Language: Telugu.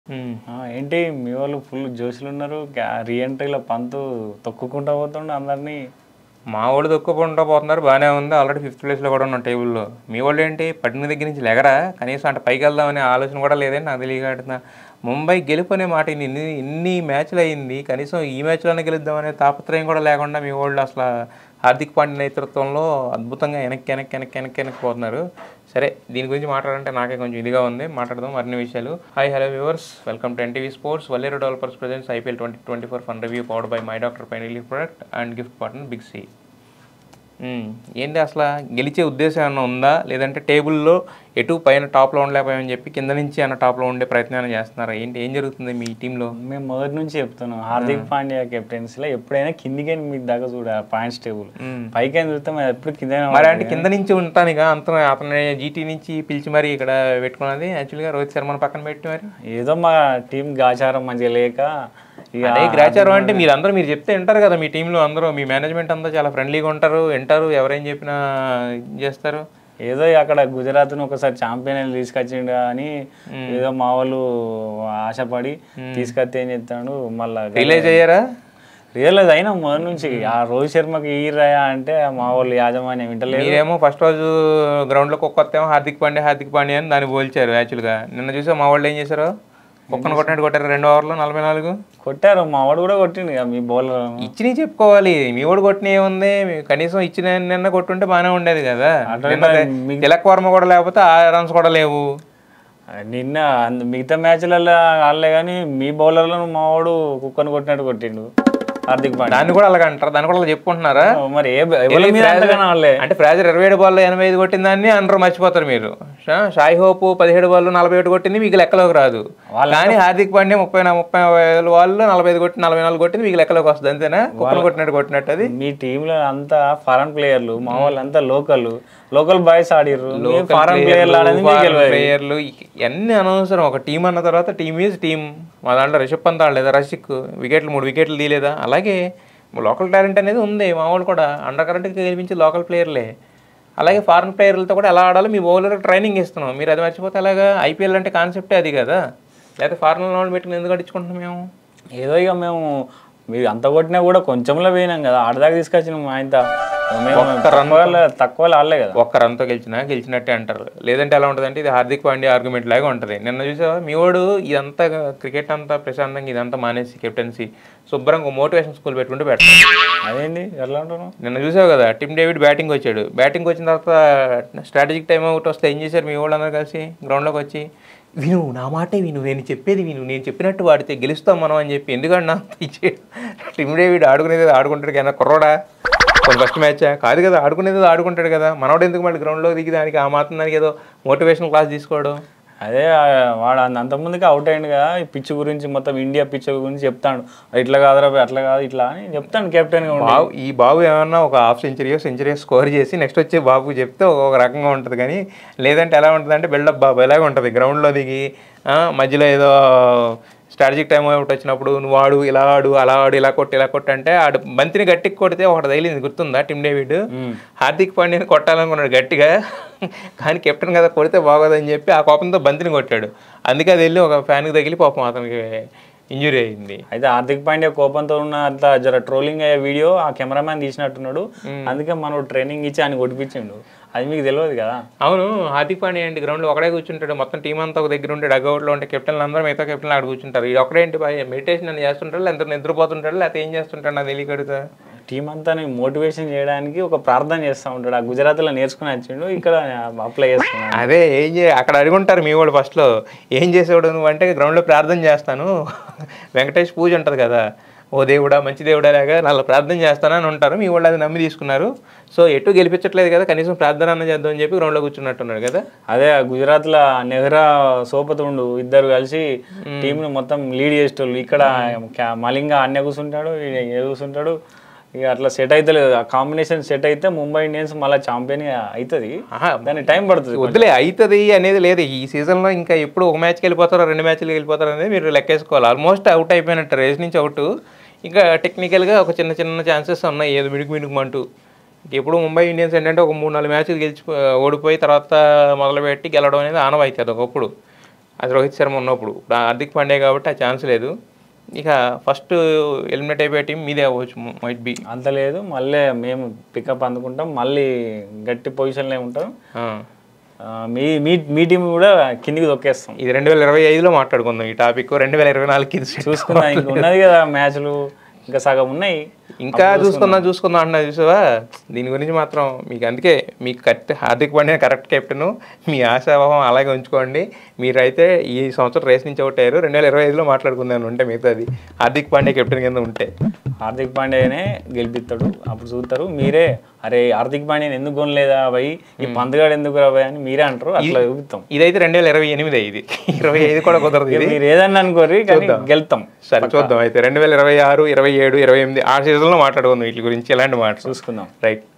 ఉమ్. ఆ, ఏంటి మీ వాళ్ళు ఫుల్ జోషులు ఉన్నారు రీఎంట్రీలో పంతు తొక్కుకుంటా పోతుండే అందరినీ మా వాళ్ళు తొక్కుకుంటూ పోతున్నారు బాగానే ఉంది ఆల్రెడీ ఫిఫ్త్ ప్లేస్లో కూడా ఉన్నాం టేబుల్లో మీ వాళ్ళు ఏంటి పట్టిన దగ్గర నుంచి లెగరా కనీసం అంటే పైకి వెళ్దామనే ఆలోచన కూడా లేదని నాకు తెలియక ముంబై గెలుపు అనే మాట ఇన్ని ఇన్ని- ఇన్ని మ్యాచ్లు అయింది కనీసం ఈ మ్యాచ్లోనే గెలుద్దామనే తాపత్రయం కూడా లేకుండా మీ వాళ్ళు అసలు హార్దిక్ పాండ్య నేతృత్వంలో అద్భుతంగా వెనక్కి వెనక్కి వెనక్కి వెనక్కి వెనక్కి పోతున్నారు సరే దీని గురించి మాట్లాడాలంటే నాకే కొంచెం ఇదిగా ఉంది మాట్లాడదాం మరిన్ని విషయాలు hi hello viewers welcome to NTV sports Valleru developers presents IPL twenty twenty four fun review powered by my doctor pain relief product and gift partner big C hmm. ఏంటి అసలు గెలిచే ఉద్దేశం ఏమైనా ఉందా లేదంటే టేబుల్లో ఎటు పైన టాప్లో ఉండలేకపోయామని చెప్పి కింద నుంచి అన్న టాప్లో ఉండే ప్రయత్నం ఏమైనా చేస్తున్నారా ఏంటి ఏం జరుగుతుంది మీ టీంలో మేము మొదటి నుంచి చెప్తున్నాం హార్దిక్ పాండ్యా కెప్టెన్సీలో ఎప్పుడైనా కిందికి మీకు దాకా చూడ పాయింట్స్ టేబుల్ పైకి చూస్తే మరి ఎప్పుడు కింద మరి అంటే కింద నుంచి ఉంటానుగా అంత అతని జీటీ నుంచి పిలిచి మరి ఇక్కడ పెట్టుకున్నది యాక్చువల్గా రోహిత్ శర్మను పక్కన పెట్టి మరి ఏదో మా టీం గాచారం మంచిగా లేక ఇక అదే గ్రాచారం అంటే మీరు అందరూ మీరు చెప్తే వింటారు కదా మీ టీంలో అందరూ మీ మేనేజ్మెంట్ అంతా చాలా ఫ్రెండ్లీగా ఉంటారు వింటారు ఎవరేం చెప్పినా ఇది చేస్తారు ఏదో అక్కడ గుజరాత్ ను ఒకసారి ఛాంపియన్ తీసుకొచ్చిండు అని ఏదో మా వాళ్ళు ఆశపడి తీసుకొస్తే ఏం చెప్తాడు మళ్ళా రిలైజ్ అయ్యారా రియలైజ్ అయినా మొదటి నుంచి ఆ రోహిత్ శర్మకి ఈ రాయా అంటే మా వాళ్ళు యాజమాన్యం వింటలేదు మీరేమో ఫస్ట్ రోజు గ్రౌండ్లో కుక్క ఏమో హార్దిక్ పాండ్యా హార్దిక్ పాండ్యా అని దాన్ని పోల్చారు యాక్చువల్గా నిన్న చూసా మా వాళ్ళు ఏం చేశారు కుక్కను కొట్టినట్టు కొట్టారు రెండు ఓవర్లో నలభై నాలుగు కొట్టారు మా వాడు కూడా కొట్టిండు ఇక మీ బౌలర్ ఇచ్చినవి చెప్పుకోవాలి మీ వాడు కొట్టిన ఏముంది మీ- కనీసం ఇచ్చిన నిన్న కొట్టుంటే బాగానే ఉండేది కదా నిన్న తిలక్ వర్మ కూడా లేకపోతే ఆ రన్స్ కూడా లేవు నిన్న అంద- మిగతా మ్యాచ్లలో ఆడలే కానీ మీ బౌలర్లో మా వాడు కుక్కను కొట్టినట్టు కొట్టిండు హార్దిక్ పాండ్యా దాన్ని కూడా అలాగ అంటారు దాన్ని కూడా అలా చెప్పుకుంటున్నారా మరి ఏ ఎవరి మీద అంతగానో ఆడలే అంటే ఫ్రాజర్ ఇరవై ఏడు బాల్లో ఎనభై ఐదు కొట్టిన దాన్ని అందరూ మర్చిపోతారు మీరు షా- షాయి హోప్ పదిహేడు బాల్లో నలభై ఒకటి కొట్టింది మీకు లెక్కలోకి రాదు కానీ హార్దిక్ పాండ్యా ముప్పై నా- ముప్పై వేల వాళ్ళు నలభై ఐదు కొట్టి నలభై నాలుగు కొట్టింది మీకు లెక్కలోకి వస్తుంది అంతేనా కుక్కను కొట్టినట్టు కొట్టినట్టు అది మీ టీంలో అంతా ఫారెన్ ప్లేయర్లు మా వాళ్ళు అంతా లోకల్ లోకల్ బాయ్స్ ఆడిర్రు ఫారెన్ ప్లేయర్లు ఆడని మీకు తెలియదు. ప్లేయర్లు ఇవన్నీ అనవసరం ఒక టీం అన్న తర్వాత టీం ఈజ్ టీం మా దాంట్లో రిషబ్ పంత్ ఆడలేదా రషిక్ వికెట్లు మూడు వికెట్లు తీయలేదా అలాగే లోకల్ టాలెంట్ అనేది ఉంది మా వాళ్ళు కూడా అండర్ కరెంట్కి గెలిపించి లోకల్ ప్లేయర్లే అలాగే ఫారెన్ ప్లేయర్లతో కూడా ఎలా ఆడాలో మీ బౌలర్ ట్రైనింగ్ ఇస్తున్నాం మీరు అది మర్చిపోతే అలాగా ఐపీఎల్ అంటే కాన్సెప్టే అది కదా లేకపోతే ఫారెన్ వాళ్ళు పెట్టుకుని ఎందుకు అడించుకుంటున్నాం మేము ఏదో ఇక మేము మీరు అంత కొట్టినా కూడా కొంచెంలో పోయినాం కదా ఆడదాకా తీసుకొచ్చినాం మా ఇంత మేము తక్కువ తక్కువ ఆడలే కదా ఒక్క రన్తో గెలిచినా గెలిచినట్టే అంటారు లేదంటే ఎలా ఉంటుంది అంటే ఇది హార్దిక్ పాండ్యా ఆర్గ్యుమెంట్ లాగా ఉంటుంది నిన్న చూసావా మీ వాడు ఇదంతా క్రికెట్ అంతా ప్రశాంతంగా ఇదంతా మానేసి కెప్టెన్సీ శుభ్రంగా మోటివేషన్ స్కూల్ పెట్టుకుంటూ పెట్టారు అదేంటి ఎట్లా అంటున్నావు నిన్న చూసావు కదా టిమ్ డేవిడ్ బ్యాటింగ్ వచ్చాడు బ్యాటింగ్ వచ్చిన తర్వాత స్ట్రాటజిక్ టైం అవుట్ వస్తే ఏం చేశారు మీ వాళ్ళు అందరూ కలిసి గ్రౌండ్లోకి వచ్చి విను నా మాటే విను నేను చెప్పేది విను నేను చెప్పినట్టు వాడితే గెలుస్తాం మనం అని చెప్పి ఎందుకంటే ఇచ్చేడు టిమ్ డేవిడ్ ఆడుకునేది ఏదో ఆడుకుంటాడు కదా కుర్రోడా కొన్ని ఫస్ట్ మ్యాచ్ కాదు కదా ఆడుకునేది ఏదో ఆడుకుంటాడు కదా మనోడు ఎందుకు మళ్ళీ గ్రౌండ్లో దిగి దానికి ఆ మాత్రం దానికి ఏదో మోటివేషన్ క్లాస్ తీసుకోవడం అదే ఆ వాడు అంత అంతకుముందుకే అవుట్ అయ్యింది కదా ఈ పిచ్ గురించి మొత్తం ఇండియా పిచ్ గురించి చెప్తాడు ఇట్లా కాదురా బే, అట్లా కాదు ఇట్లా అని చెప్తాను కెప్టెన్ గా ఉండి. బాబు ఈ బాబు ఏమన్నా ఒక హాఫ్ సెంచరీయో సెంచరీ స్కోర్ చేసి నెక్స్ట్ వచ్చే బాబుకి చెప్తే ఒక ఒక రకంగా ఉంటుంది కానీ లేదంటే ఎలా ఉంటుంది అంటే బిల్డప్ బాబు ఎలాగ ఉంటుంది గ్రౌండ్లో దిగి ఆ, మధ్యలో ఏదో స్ట్రాటజిక్ టైం అవుట్ వచ్చినప్పుడు నువ్వు ఆడు ఇలా ఆడు అలా ఆడు ఇలా కొట్టు ఇలా కొట్టు అంటే ఆడు బంతిని గట్టికి కొడితే ఒకటి తగిలింది గుర్తుందా టిమ్ డేవిడ్ హార్దిక్ పాండ్యాని కొట్టాలనుకున్నాడు గట్టిగా కానీ కెప్టెన్ కదా కొడితే బాగోదని చెప్పి ఆ కోపంతో బంతిని కొట్టాడు అందుకే అది వెళ్ళి ఒక ఫ్యాన్కి తగిలి పాపం అతనికి ఇంజురీ అయింది అయితే హార్దిక్ పాండ్యా కోపంతో ఉన్న అంత జర ట్రోలింగ్ అయ్యే వీడియో ఆ కెమెరామ్యాన్ తీసినట్టున్నాడు అందుకే మనోడు ట్రైనింగ్ ఇచ్చి ఆయన కొట్టిపించిండు అది మీకు తెలియదు కదా అవును హార్దిక్ పాండ్యా ఏంటి గ్రౌండ్లో ఒకడే కూర్చుంటాడు మొత్తం టీం అంతా ఒక దగ్గర ఉంటే డగౌట్లో ఉంటే కెప్టెన్లు అందరూ మిగతా కెప్టెన్లు ఆడ కూర్చుంటారు ఇది ఒకడేంటి మెడిటేషన్ అని చేస్తుంటాడు లేదంటే నిద్రపోతుంటాడు లేకపోతే ఏం చేస్తుంటాడు నాకు తెలియకడుగుతా టీం అంతా మోటివేషన్ చేయడానికి ఒక ప్రార్థన చేస్తూ ఉంటాడు ఆ గుజరాత్లో నేర్చుకుని వచ్చిండు ఇక్కడ అప్లై చేస్తున్నాడు అదే ఏం చే అక్కడ అడుగుంటారు మీ వాళ్ళు ఫస్ట్లో ఏం చేసేవాడు నువ్వు అంటే గ్రౌండ్లో ప్రార్థన చేస్తాను వెంకటేష్ పూజ ఉంటుంది కదా ఓ దేవుడా మంచి దేవుడా లాగా నన్ను ప్రార్థన చేస్తానని ఉంటారు మీ వాళ్ళు అది నమ్మి తీసుకున్నారు సో ఎటు గెలిపించట్లేదు కదా కనీసం ప్రార్థన అన్న చేద్దాం అని చెప్పి గ్రౌండ్లో కూర్చున్నట్టున్నాడు కదా అదే ఆ గుజరాత్లో నెహ్రా సోపతుండు ఇద్దరు కలిసి టీంను మొత్తం లీడ్ చేసేటోళ్ళు ఇక్కడ క్యా- మలింగ అన్య కూర్చుంటాడు ఈయన ఈయన కూర్చుంటాడు ఇక అట్లా సెట్ అయితే లేదు ఆ కాంబినేషన్ సెట్ అయితే ముంబై ఇండియన్స్ మళ్ళీ ఛాంపియన్ అవుతుంది ఆహా, దానికి టైం పడుతుంది వద్దులే అవుతుంది అనేది లేదు ఈ సీజన్లో ఇంకా ఎప్పుడు ఒక మ్యాచ్కి వెళ్ళిపోతారో రెండు మ్యాచ్లకి వెళ్ళిపోతారో అనేది మీరు లెక్కేసుకోవాలి ఆల్మోస్ట్ అవుట్ అయిపోయినట్టు రేస్ నుంచి అవుట్ ఇంకా టెక్నికల్గా ఒక చిన్న చిన్న ఛాన్సెస్ ఉన్నాయి ఏదో మిడుకు మిడుకుమంటూ ఎప్పుడు ముంబై ఇండియన్స్ ఏంటంటే ఒక మూడు నాలుగు మ్యాచ్లు గెలిచి ఓడిపోయి తర్వాత మొదలుపెట్టి గెలవడం అనేది ఆనవాయితీ అది ఒకప్పుడు అది రోహిత్ శర్మ ఉన్నప్పుడు ఇప్పుడు హార్దిక్ పాండ్యా కాబట్టి ఆ ఛాన్స్ లేదు ఇక ఫస్ట్ ఎలిమినేట్ అయిపోయే టీం మీదే అవ్వచ్చు మైట్ బి అంత లేదు మళ్ళీ మేము పికప్ అందుకుంటాం మళ్ళీ గట్టి పొజిషన్లో ఉంటాం ఆ, మీ మీ మీ టీం కూడా కిందికి తొక్కేస్తాం ఇది రెండు వేల ఇరవై ఐదులో మాట్లాడుకుందాం ఈ టాపిక్ రెండు వేల ఇరవై నాలుగుకి ఇది set చూసుకుందాం ఇంకా ఉన్నది కదా మ్యాచ్లు ఇంకా సగం ఉన్నాయి ఇంకా చూసుకుందాం చూసుకుందాం అంటున్నా చూసావా దీని గురించి మాత్రం మీకు అందుకే మీకు correct Hardik Pandya correct captain మీ ఆశాభావం అలాగే ఉంచుకోండి మీరైతే ఈ సంవత్సరం రేస్ నుంచి అవుట్ అయ్యారు రెండు వేల ఇరవై ఐదులో మాట్లాడుకుందాం ఉంటే మిగతాది హార్దిక్ పాండ్యా కెప్టెన్ కింద ఉంటే హార్దిక్ పాండ్యానే గెలిపిస్తాడు అప్పుడు చూస్తారు మీరే అరే హార్దిక్ పాండ్యాని ఎందుకు కొనలేదా భయ్ ఈ పంతగాడు ఎందుకు రాబాయ్ అని మీరే అంటారు అట్లా చూపిస్తాం ఇదైతే రెండు వేల ఇరవై ఎనిమిది ఇది ఇరవై ఐదు కూడా కుదరదు ఇది మీరు ఏదన్నా అనుకోరి కానీ గెలుతాం సరే చూద్దాం అయితే రెండు వేల ఇరవై ఆరు ఇరవై ఏడు ఇరవై ఎనిమిది ఆ సీజన్లో మాట్లాడుకుందాం వీటి గురించి ఎలాంటి మాట చూసుకుందాం రైట్